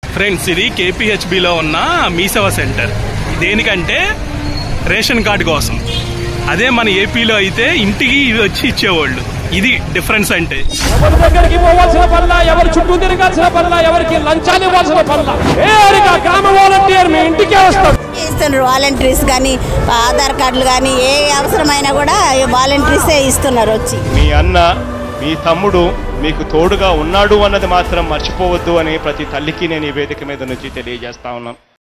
friends ఇది కేపీహెచ్బిలో ఉన్న మీసేవ సెంటర్ దేనికంటే రేషన్ కార్డు కోసం అదే మన ఏపీలో అయితే ఇంటికి ఇవి వచ్చి ఇచ్చేవాళ్ళు ఇది డిఫరెన్స్ అంటే ఎవరి దగ్గరికి పోవాల్సిన పనుల ఎవరి చుట్టూ తిరగాల్సిన పనుల ఎవరికి లంచాలు ఇవ్వాల్సిన పనుల ఏరిగా గ్రామ వాలంటీర్ మీ ఇంటికే వస్తాడు ఇస్తున్నారు వాలంటీర్స్ కానీ ఆధార్ కార్డులు కానీ ఏ అవసరమైనా కూడా వాలంటీర్సే ఇస్తున్నారు వచ్చి మీ అన్న మీ తమ్ముడు మీకు తోడుగా ఉన్నాడు అన్నది మాత్రం మర్చిపోవద్దు అని ప్రతి తల్లికి నేను ఈ వేదిక మీద నుంచి తెలియజేస్తా ఉన్నాను